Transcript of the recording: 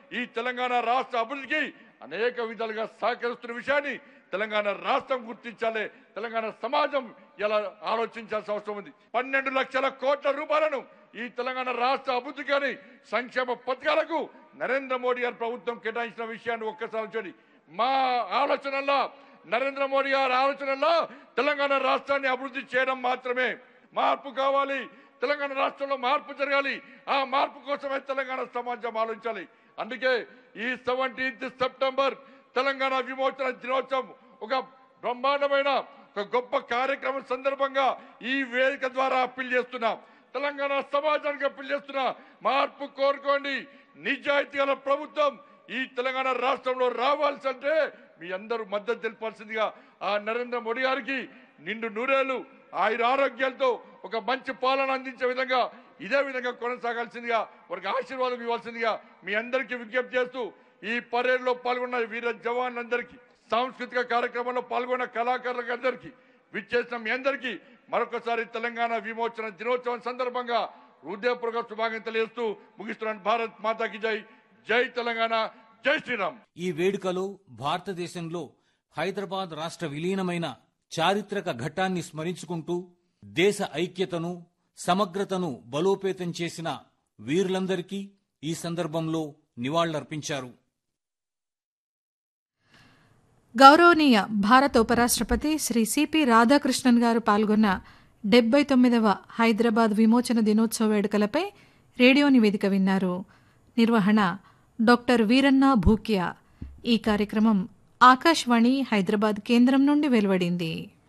ఈ తెలంగాణ రాష్ట్ర అభివృద్ధికి అనేక విధాలుగా సహకరిస్తున్న విషయాన్ని తెలంగాణ రాష్ట్రం గుర్తించాలి తెలంగాణ సమాజం ఇలా ఆలోచించాల్సిన అవసరం ఉంది పన్నెండు లక్షల కోట్ల రూపాయలను ఈ తెలంగాణ రాష్ట్ర అభివృద్ధి కానీ సంక్షేమ పథకాలకు నరేంద్ర మోడీ గారి ప్రభుత్వం కేటాయించిన విషయాన్ని ఒక్కసారి చూడండి మా ఆలోచనల్లో నరేంద్ర మోడీ గారి ఆలోచనల్లో తెలంగాణ రాష్ట్రాన్ని అభివృద్ధి చేయడం మాత్రమే మార్పు కావాలి తెలంగాణ రాష్ట్రంలో మార్పు జరగాలి ఆ మార్పు కోసమే తెలంగాణ సమాజం ఆలోచించాలి అందుకే ఈ సెవెంటీన్త్ సెప్టెంబర్ తెలంగాణ విమోచన దినోత్సవం ఒక బ్రహ్మాండమైన ఒక గొప్ప కార్యక్రమం సందర్భంగా ఈ వేదిక ద్వారా అప్పీల్ చేస్తున్నా తెలంగాణ సమాజానికి అప్పీల్ చేస్తున్నా మార్పు కోరుకోండి నిజాయితీ గల ప్రభుత్వం ఈ తెలంగాణ రాష్ట్రంలో రావాల్సి అంటే మీ అందరూ మద్దతు తెలపాల్సిందిగా ఆ నరేంద్ర మోడీ గారికి నిండు నూరేళ్లు ఆయుర ఆరోగ్యాలతో ఒక మంచి పాలన అందించే విధంగా ఇదే విధంగా కొనసాగాల్సిందిగా వారికి ఆశీర్వాదం ఇవ్వాల్సిందిగా మీ అందరికీ విజ్ఞప్తి చేస్తూ ఈ పరేడ్ లో పాల్గొన్న వీర జవాన్లందరికీ సాంస్కృతిక కార్యక్రమంలో పాల్గొన్న కళాకారులకు అందరికీ విచ్చేసిన మీ అందరికీ మరొకసారి తెలంగాణ విమోచన దినోత్సవం సందర్భంగా హృదయపూర్వక శుభాకాంక్షలు తెలియజేస్తూ ముగిస్తున్నాను భారత్ మాతాకి జై జై తెలంగాణ జై శ్రీరామ్ ఈ వేడుకలో భారతదేశంలో హైదరాబాద్ రాష్ట్ర విలీనమైన చారిత్రక ఘట్టాన్ని స్మరించుకుంటూ దేశ ఐక్యతను సమగ్రతను బలోపేతం చేసిన వీరులందరికీ ఈ సందర్భంలో నివాళులర్పించారు గౌరవనీయ భారత ఉపరాష్ట్రపతి శ్రీ సిపి రాధాకృష్ణన్ గారు పాల్గొన్న డెబ్బై తొమ్మిదవ హైదరాబాద్ విమోచన దినోత్సవ వేడుకలపై రేడియో నివేదిక విన్నారు నిర్వహణ డాక్టర్ వీరన్న భూక్యా ఈ కార్యక్రమం ఆకాశవాణి హైదరాబాద్ కేంద్రం నుండి వెలువడింది